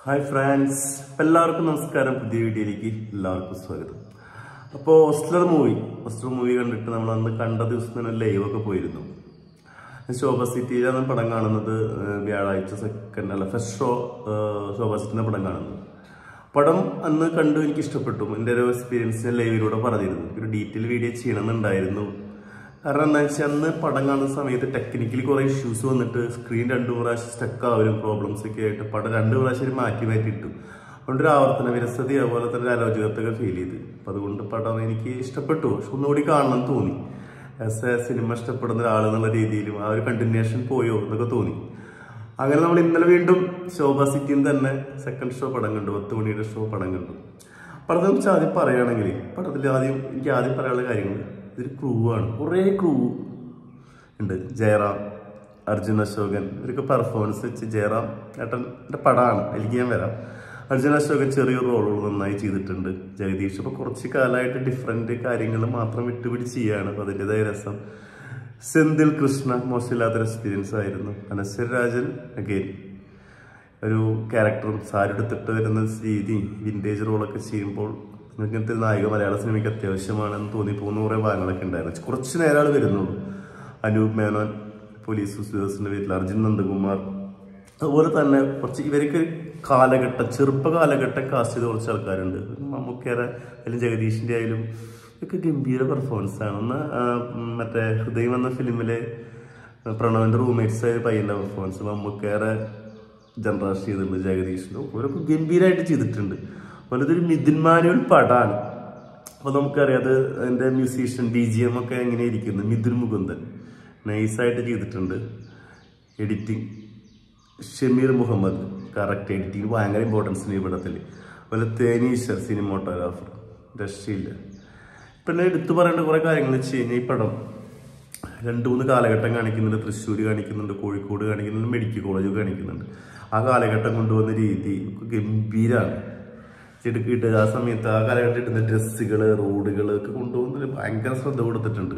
hi France എല്ലാവർക്കും നമസ്കാരം പുതിയ വീഡിയോയിലേക്ക് എല്ലാവർക്കും സ്വാഗതം അപ്പോൾ ഓസ്ലർ മൂവി ഓസ്ലർ മൂവി കണ്ടിട്ട് നമ്മൾ അന്ന് കണ്ട ദിവസം തന്നെ ലൈവ് ഒക്കെ പോയിരുന്നു ശോഭ സിറ്റിയിലാണ് പടം കാണുന്നത് ഏഹ് വ്യാഴാഴ്ച സെക്കൻഡ് അല്ല ഫസ്റ്റ് ഷോ ശോഭ സിറ്റിന്റെ പടം കാണുന്നത് പടം അന്ന് കണ്ടു എനിക്ക് ഇഷ്ടപ്പെട്ടു എൻ്റെ ഒരു എക്സ്പീരിയൻസ് ഞാൻ ലൈവിലൂടെ പറഞ്ഞിരുന്നു ഒരു ഡീറ്റെയിൽ വീഡിയോ ചെയ്യണമെന്നുണ്ടായിരുന്നു കാരണം എന്താ വെച്ചാൽ അന്ന് പടം കാണുന്ന സമയത്ത് ടെക്നിക്കലി കുറെ ഇഷ്യൂസ് വന്നിട്ട് സ്ക്രീൻ രണ്ടു പ്രാവശ്യം സ്റ്റക്ക് ആവലും പ്രോബ്ലംസ് ഒക്കെ ആയിട്ട് പടം രണ്ടു പ്രാവശ്യം ഒരു മാറ്റി മാറ്റി ഇട്ടു അതുകൊണ്ട് ഒരു ആവർത്തന വിരസതി അതുപോലെ തന്നെ ഒരു അരോചകത്തൊക്കെ ഫീൽ ചെയ്ത് അപ്പൊ അതുകൊണ്ട് പടം എനിക്ക് ഇഷ്ടപ്പെട്ടു പക്ഷെ ഒന്നുകൂടി കാണണം എന്ന് തോന്നി ആസ് എ സിനിമ ഇഷ്ടപ്പെടുന്ന ഒരാൾ എന്നുള്ള രീതിയിലും ആ ഒരു കണ്ടിന്യൂഷൻ പോയോ എന്നൊക്കെ തോന്നി അങ്ങനെ നമ്മൾ ഇന്നലെ വീണ്ടും ശോഭ സിറ്റിയിൽ തന്നെ സെക്കൻഡ് ഷോ പടം കണ്ടു പത്ത് മണിയുടെ ഷോ പടം കണ്ടു പടത്തെ കുറിച്ച് ആദ്യം പറയുകയാണെങ്കിൽ പടത്തിൽ ആദ്യം എനിക്ക് ആദ്യം പറയാനുള്ള കാര്യങ്ങൾ ഇതൊരു ക്രൂ ആണ് കുറേ ക്രൂ ഉണ്ട് ജയറാം അർജുൻ അശോകൻ ഇവരൊക്കെ പെർഫോമൻസ് വെച്ച് ജയറാം ഏട്ടൻ്റെ പടമാണ് എനിക്ക് ഞാൻ വരാം അർജുൻ അശോകൻ ചെറിയൊരു റോളുകൾ നന്നായി ചെയ്തിട്ടുണ്ട് ജഗദീഷ് ഇപ്പോൾ കുറച്ച് കാലമായിട്ട് ഡിഫറെൻറ്റ് കാര്യങ്ങൾ മാത്രം വിട്ടുപിടിച്ച് ചെയ്യാണ് അപ്പോൾ അതിൻ്റെതായ രസം സെന്തിൽ കൃഷ്ണ മോശമില്ലാത്തൊരു എക്സ്പീരിയൻസ് ആയിരുന്നു അനശ്വര രാജൻ അഗെയിൻ ഒരു ക്യാരക്ടറും സാരി എടുത്തിട്ട് വരുന്ന രീതി വിൻറ്റേജ് റോളൊക്കെ ചെയ്യുമ്പോൾ ഇങ്ങനത്തെ ഒരു നായിക മലയാള സിനിമയ്ക്ക് അത്യാവശ്യമാണെന്ന് തോന്നിപ്പോകുന്ന കുറേ ഭാഗങ്ങളൊക്കെ ഉണ്ടായിരുന്നു കുറച്ച് നേരം ആൾ വരുന്നുള്ളൂ അനൂപ് മേനോൻ പോലീസ് ഉദ്യോഗസ്ഥൻ്റെ വീട്ടിൽ അർജുൻ നന്ദകുമാർ അതുപോലെ തന്നെ കുറച്ച് ഇവർക്ക് കാലഘട്ടം ചെറുപ്പ കാലഘട്ടം കാസ്റ്റ് ചെയ്ത കുറച്ച് ആൾക്കാരുണ്ട് മമ്മൂക്കേറെ അല്ലെങ്കിൽ ജഗദീഷിൻ്റെ ആയാലും ഒക്കെ ഗംഭീര പെർഫോമൻസ് ആണ് ഒന്ന് ആ, ഉം, മറ്റേ ഹൃദയം എന്ന ഫിലിമിലെ പ്രണവിന്റെ റൂംമേറ്റ്സ് ആയ പയ്യന്റെ പെർഫോമൻസ് മമ്മൂക്കേറെ ജനറേഷൻ ചെയ്തിട്ടുണ്ട് ജഗദീഷിനും അവരൊക്കെ ഗംഭീരമായിട്ട് ചെയ്തിട്ടുണ്ട് അതുപോലെ ഇതൊരു നിതിൻ മാനുവൽ പടാണ് അപ്പൊ നമുക്കറിയാം അത് അതിന്റെ മ്യൂസീഷ്യൻ ഡി ജി എം ഒക്കെ എങ്ങനെ ഇരിക്കുന്നു മിഥുൻ മുകുന്ദൻ നൈസായിട്ട് ചെയ്തിട്ടുണ്ട് editing Shameer Muhammad correct editing ഭയങ്കര ഇമ്പോർട്ടൻസ് ഉണ്ട് ഈ പടത്തിൽ അതുപോലെ തേനീശ്വർ സിനിമോട്ടോഗ്രാഫർ രക്ഷയില്ല പിന്നെ എടുത്തു പറയേണ്ട കുറെ കാര്യങ്ങൾ വെച്ച് കഴിഞ്ഞാൽ ഈ പടം രണ്ട് മൂന്ന് കാലഘട്ടം കാണിക്കുന്നുണ്ട് തൃശ്ശൂർ കാണിക്കുന്നുണ്ട് കോഴിക്കോട് കാണിക്കുന്നുണ്ട് മെഡിക്കൽ കോളേജ് കാണിക്കുന്നുണ്ട് ആ കാലഘട്ടം കൊണ്ടുവന്ന രീതി ഒക്കെ ഗംഭീരാണ് ചെടുക്കിട്ട് ആ സമയത്ത് ആ കാലഘട്ടം ഇടുന്ന ഡ്രസ്സുകൾ റോഡുകൾ ഒക്കെ കൊണ്ടുപോകുന്നതിൽ ഭയങ്കര ശ്രദ്ധ കൊടുത്തിട്ടുണ്ട്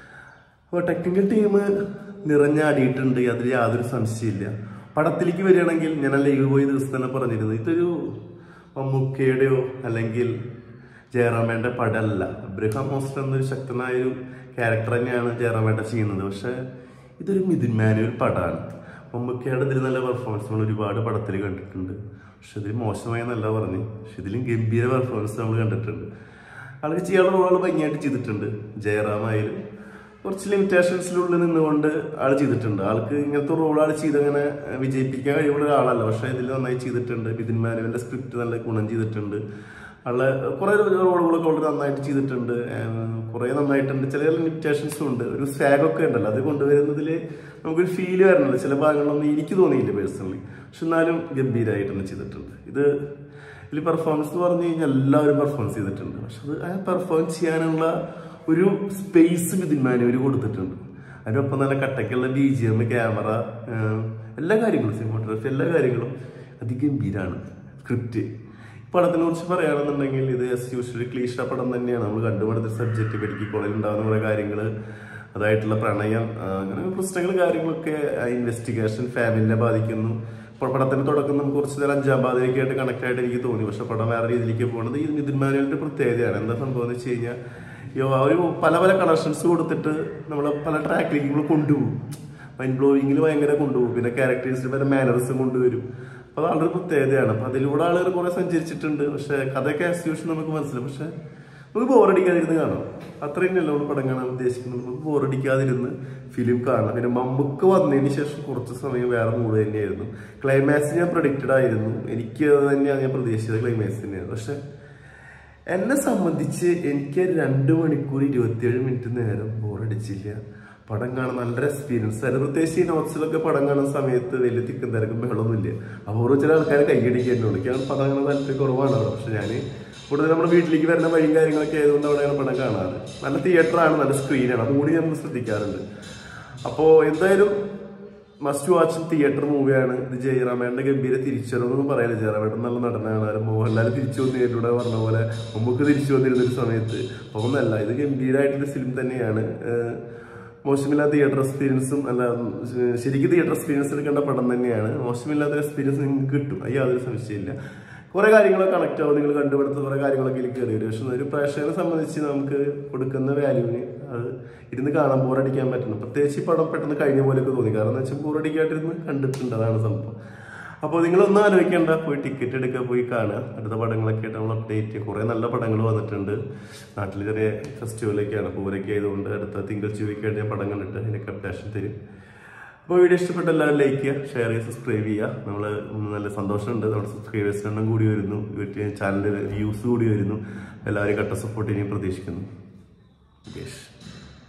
അപ്പോൾ ടെക്നിക്കൽ ടീം നിറഞ്ഞാടിയിട്ടുണ്ട് അതിൽ യാതൊരു സംശയമില്ല പടത്തിലേക്ക് വരികയാണെങ്കിൽ ഞാൻ ആ ലൈവ് പോയ ദിവസം തന്നെ പറഞ്ഞിരുന്നു ഇതൊരു മമ്മൂക്കയുടെയോ അല്ലെങ്കിൽ ജയറാമേന്റെ പടമല്ല അബ്രഹാം മോസ്റ്റർ എന്നൊരു ശക്തനായ ഒരു ക്യാരക്ടർ തന്നെയാണ് ജയറാമേട്ട ചെയ്യുന്നത് പക്ഷെ ഇതൊരു മിഥുൻ മാനുവൽ പടമാണ് മമ്മൂക്കയുടെ ഇതിൽ നല്ല പെർഫോമൻസ് നമ്മൾ ഒരുപാട് പടത്തിൽ കണ്ടിട്ടുണ്ട് പക്ഷെ ഇതിൽ മോശമായി എന്നല്ല പറഞ്ഞു പക്ഷെ ഇതിലും ഗംഭീര പെർഫോമൻസ് നമ്മൾ കണ്ടിട്ടുണ്ട് ആൾക്ക് ചെയ്യാനുള്ള റോളുകൾ ഭംഗിയായിട്ട് ചെയ്തിട്ടുണ്ട് ജയറാം ആയാലും കുറച്ച് ലിമിറ്റേഷൻസിനുള്ളിൽ നിന്നുകൊണ്ട് ആൾ ചെയ്തിട്ടുണ്ട് ആൾക്ക് ഇങ്ങനത്തെ റോൾ ആൾ ചെയ്തങ്ങനെ വിജയിപ്പിക്കാൻ കഴിവുള്ള ഒരാളല്ല പക്ഷെ ഇതിൽ നന്നായി ചെയ്തിട്ടുണ്ട് ബിതിൻ മാനുവിന്റെ സ്ക്രിപ്റ്റ് നല്ല ഗുണം ചെയ്തിട്ടുണ്ട് ആളെ കുറെ റോളുകളൊക്കെ വളരെ നന്നായിട്ട് ചെയ്തിട്ടുണ്ട് ഏഹ് കുറെ നന്നായിട്ടുണ്ട് ചില ചില ലിമിറ്റേഷൻസും ഉണ്ട് ഒരു സാഗൊക്കെ ഉണ്ടല്ലോ അത് കൊണ്ടുവരുന്നതിൽ നമുക്കൊരു ഫീൽ വരണല്ലോ ചില ഭാഗങ്ങളൊന്നും എനിക്ക് തോന്നിയില്ല പേഴ്സണലി പക്ഷെ എന്നാലും ഗംഭീരമായിട്ട് തന്നെ ചെയ്തിട്ടുണ്ട് ഇത് ഇതിൽ പെർഫോമൻസ് എന്ന് പറഞ്ഞു കഴിഞ്ഞാൽ എല്ലാവരും പെർഫോമൻസ് ചെയ്തിട്ടുണ്ട് പക്ഷെ അത് ആ പെർഫോം ചെയ്യാനുള്ള ഒരു സ്പേസ് ഇതിൻ മാനുവൽ കൊടുത്തിട്ടുണ്ട് അതിനൊപ്പം നല്ല കട്ടക്കുള്ള ബി ജി എം ക്യാമറ എല്ലാ കാര്യങ്ങളും സിനിമാറ്റോഗ്രഫി എല്ലാ കാര്യങ്ങളും അതിഗംഭീരാണ് സ്ക്രിപ്റ്റ് പടത്തിനെ കുറിച്ച് പറയുകയാണെന്നുണ്ടെങ്കിൽ ഇത് എസ് യൂഷ്വലി ക്ലീഷ പടം തന്നെയാണ് നമ്മൾ കണ്ടുപിടുത്ത സബ്ജക്റ്റ് മെഡിക്കൽ കോളേജിൽ ഉണ്ടാകുന്ന കുറെ കാര്യങ്ങൾ അതായിട്ടുള്ള പ്രണയം ആ, അങ്ങനെ പ്രശ്നങ്ങൾ കാര്യങ്ങളൊക്കെ ഇൻവെസ്റ്റിഗേഷൻ ഫാമിലിനെ ബാധിക്കുന്നു ഇപ്പോൾ പടത്തിന്റെ തുടക്കം നമുക്ക് കുറച്ച് നേരം അഞ്ചാം പാതിയൊക്കെ ആയിട്ട് കണക്ട് ആയിട്ട് എനിക്ക് തോന്നി പക്ഷെ പടം വേറെ രീതിയിലേക്ക് പോകുന്നത് ഈ നിതിൻ മാനുവലിന്റെ പ്രത്യേകതയാണ് എന്താ സംഭവം എന്ന് വെച്ച് കഴിഞ്ഞാൽ യോ ആ ഒരു പല പല കളക്ഷൻസ് കൊടുത്തിട്ട് നമ്മൾ പല ട്രാക്കിലേക്ക് നമ്മൾ കൊണ്ടുപോകും മൈൻഡ് ബ്ലോയിങ്ങിൽ ഭയങ്കര കൊണ്ടുപോകും പിന്നെ ക്യാരക്ടേഴ്സിന് പല മാനറിസം കൊണ്ടുവരും അപ്പൊ അത് ആളൊരു പ്രത്യേകതയാണ് അപ്പൊ അതിലൂടെ ആളുകൾ കുറെ സഞ്ചരിച്ചിട്ടുണ്ട് പക്ഷെ കഥയൊക്കെ ആസ്യൂഷൻ നമുക്ക് മനസ്സിലാവും പക്ഷെ നമുക്ക് ബോറടിക്കാതിരുന്ന് കാണാം അത്ര തന്നെയല്ല നമ്മൾ പടം കാണാൻ ഉദ്ദേശിക്കുന്നത് നമുക്ക് ബോറടിക്കാതിരുന്ന് ഫിലിം കാണാം പിന്നെ മമ്മൂക്ക് വന്നതിന് ശേഷം കുറച്ച് സമയം വേറെ മൂഡ് തന്നെയായിരുന്നു ക്ലൈമാക്സ് ഞാൻ പ്രഡിക്റ്റഡ് ആയിരുന്നു എനിക്ക് അത് തന്നെയാണ് ഞാൻ പ്രതീക്ഷിച്ചത് ക്ലൈമാക്സ് തന്നെയാണ് പക്ഷെ എന്നെ സംബന്ധിച്ച് എനിക്ക് രണ്ട് മണിക്കൂർ ഇരുപത്തിയേഴ് മിനിറ്റ് നേരം ബോറടിച്ചില്ല പടം കാണാൻ നല്ല എക്സ്പീരിയൻസ് ആയിരുന്നു പ്രത്യേകിച്ച് ഈ നോട്ട്സിലൊക്കെ പടം കാണുന്ന സമയത്ത് വലിയ തിക്കും തിരക്കും ബഹളമൊന്നുമില്ല അപൂർവം ചില ആൾക്കാരെ കൈയടിക്കുന്നുള്ളൂ എനിക്ക് പടം കാണാൻ താല്പര്യം കുറവാണ് അവിടെ പക്ഷെ ഞാൻ കൂടുതൽ നമ്മുടെ വീട്ടിലേക്ക് വരുന്ന വഴിയും കാര്യങ്ങളൊക്കെ ആയതുകൊണ്ട് അവിടെയാണ് പടം കാണാറ് നല്ല തിയേറ്ററാണ് നല്ല സ്ക്രീനാണ് അതുകൂടി നമ്മൾ ശ്രദ്ധിക്കാറുണ്ട് അപ്പോൾ എന്തായാലും മസ്റ്റ് വാച്ച് തിയേറ്റർ മൂവിയാണ് ഇത് ജയറാമേന്റെ ഗംഭീര തിരിച്ചറിവെന്ന് പറയാനില്ല ജയറാമേട്ടൻ നല്ല നടനാണ് ആരും മോഹൻലാൽ തിരിച്ചു വന്നിട്ടുണ്ട് പറഞ്ഞ പോലെ നമുക്ക് തിരിച്ചു വന്നിരുന്ന ഒരു സമയത്ത് ഒന്നല്ല ഇത് ഗംഭീരമായിട്ടുള്ള ഫിലിം തന്നെയാണ് ഏഹ് മോശമില്ലാത്ത തിയേറ്റർ എക്സ്പീരിയൻസും അല്ല ഉം, ശരിക്കും തിയേറ്റർ എക്സ്പീരിയൻസ് എടുക്കേണ്ട പടം തന്നെയാണ് മോശമില്ലാത്ത എക്സ്പീരിയൻസ് നിങ്ങൾക്ക് കിട്ടും അത് യാതൊരു സംശയമില്ല കുറെ കാര്യങ്ങളൊക്കെ കണക്ട് ആവും നിങ്ങൾ കണ്ടുപിടുത്ത കുറെ കാര്യങ്ങളൊക്കെ ഇതിൽ കയറി വരും പക്ഷെ ഒരു പ്രേക്ഷകനെ സംബന്ധിച്ച് നമുക്ക് കൊടുക്കുന്ന വാല്യൂവിന് അത് ഇരുന്ന് കാണാൻ ബോറടിക്കാൻ പറ്റണം പ്രത്യേകിച്ച് ഈ പടം പെട്ടെന്ന് കഴിഞ്ഞ പോലെയൊക്കെ തോന്നി കാരണം എന്ന് വെച്ചാൽ ബോറടിക്കാട്ടിരുന്ന് കണ്ടിട്ടുണ്ട് അതാണ് സംഭവം അപ്പോൾ നിങ്ങളൊന്നും ആലോചിക്കേണ്ട പോയി ടിക്കറ്റ് എടുക്കുക പോയി കാണുക അടുത്ത പടങ്ങളൊക്കെ ആയിട്ട് നമ്മൾ അപ്ഡേറ്റ് ചെയ്യുക കുറേ നല്ല പടങ്ങൾ വന്നിട്ടുണ്ട് നാട്ടിൽ ചെറിയ ഫെസ്റ്റിവലൊക്കെയാണ് പൂരൊക്കെ ആയതുകൊണ്ട് അടുത്ത തിങ്കൾ ചൊവ്വയ്ക്കായിട്ട് ഞാൻ പടം കണ്ടിട്ട് അതിനൊക്കെ അപ്ഡേഷൻ തരും അപ്പോൾ വീഡിയോ ഇഷ്ടപ്പെട്ട എല്ലാവരും ലൈക്ക് ചെയ്യുക ഷെയർ ചെയ്യുക സബ്സ്ക്രൈബ് ചെയ്യുക നമ്മൾ നല്ല സന്തോഷമുണ്ട് നമ്മുടെ സബ്സ്ക്രൈബേഴ്സ് എണ്ണം കൂടി വരുന്നു യൂട്യൂബ് ചാനലിൽ വ്യൂസ് കൂടി വരുന്നു എല്ലാവരും കട്ട സപ്പോർട്ട് ഇനിയും പ്രതീക്ഷിക്കുന്നു മുകേഷ്